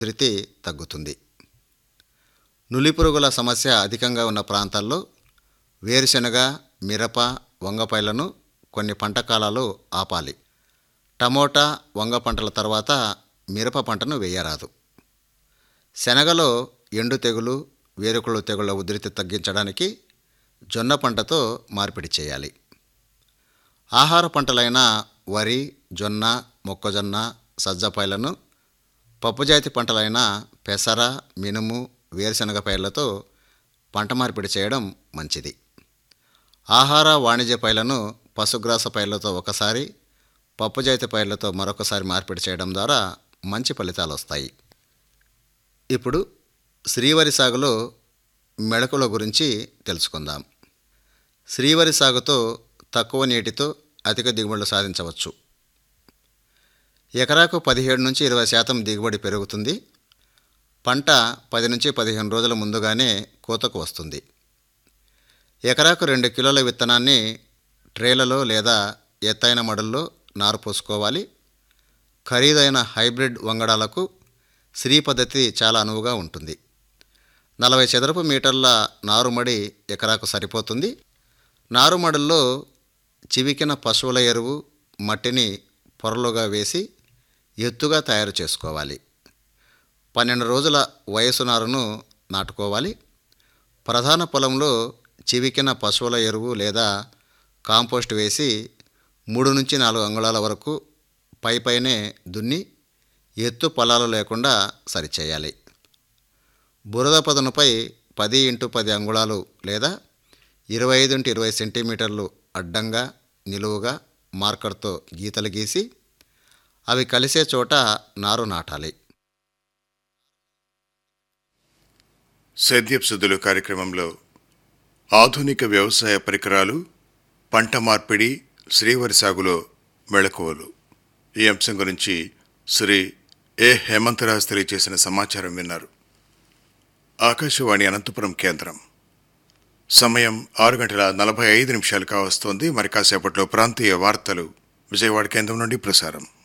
ఉధృతి తగ్గుతుంది నులిపురుగుల సమస్య అధికంగా ఉన్న ప్రాంతాల్లో వేరుశెనగ మిరప వంగపైలను కొన్ని పంట కాలాలు ఆపాలి టమోటా వంగ పంటల తర్వాత మిరప పంటను వేయరాదు శనగలో ఎండు తెగులు వేరుకుళ్ళు తెగుళ్ల ఉధృతి తగ్గించడానికి జొన్న పంటతో మార్పిడి చేయాలి ఆహార పంటలైన వరి జొన్న మొక్కజొన్న సజ్జపైలను పప్పుజాతి పంటలైన పెసర మినుము వేరుశనగ పైర్లతో పంట మార్పిడి చేయడం మంచిది ఆహార వాణిజ్య పైర్లను పశుగ్రాస పైర్లతో ఒకసారి పప్పుజాతి పైర్లతో మరొకసారి మార్పిడి చేయడం ద్వారా మంచి ఫలితాలు వస్తాయి ఇప్పుడు శ్రీవరి సాగులో మెళకుల గురించి తెలుసుకుందాం శ్రీవరి సాగుతో తక్కువ నీటితో అధిక దిగుబడులు సాధించవచ్చు ఎకరాకు పదిహేడు నుంచి ఇరవై శాతం దిగుబడి పెరుగుతుంది పంట పది నుంచి పదిహేను రోజుల ముందుగానే కోతకు వస్తుంది ఎకరాకు రెండు కిలోల విత్తనాన్ని ట్రేలలో లేదా ఎత్తైన మడుల్లో నారు పోసుకోవాలి ఖరీదైన హైబ్రిడ్ వంగడాలకు శ్రీ పద్ధతి చాలా అనువుగా ఉంటుంది నలభై చదరపు మీటర్ల నారుమడి ఎకరాకు సరిపోతుంది నారుమడుల్లో చివికిన పశువుల ఎరువు మట్టిని పొరలుగా వేసి ఎత్తుగా తయారు చేసుకోవాలి పన్నెండు రోజుల వయసు నారును నాటుకోవాలి ప్రధాన పొలంలో చివికిన పశువుల ఎరువు లేదా కాంపోస్ట్ వేసి మూడు నుంచి నాలుగు అంగుళాల వరకు పై పైనే దున్ని ఎత్తు పొలాలు లేకుండా సరిచేయాలి బురద పదునుపై పది ఇంటూ పది అంగుళాలు లేదా ఇరవై ఐదు ఇంటూ ఇరవై సెంటీమీటర్లు అడ్డంగా నిలువుగా మార్కర్తో గీతలు గీసి అవి కలిసే చోట నారు నాటాలి సేద్యపు సుద్దులు కార్యక్రమంలో ఆధునిక వ్యవసాయ పరికరాలు పంట మార్పిడి శ్రీవరి సాగులో మెళకువలు ఈ అంశం గురించి శ్రీ ఏ హేమంతరాజ్ తెలియజేసిన సమాచారం విన్నారు ఆకాశవాణి అనంతపురం కేంద్రం సమయం ఆరు గంటల నలభై ఐదు నిమిషాలు కావస్తోంది మరి కాసేపట్లో ప్రాంతీయ వార్తలు విజయవాడ కేంద్రం నుండి ప్రసారం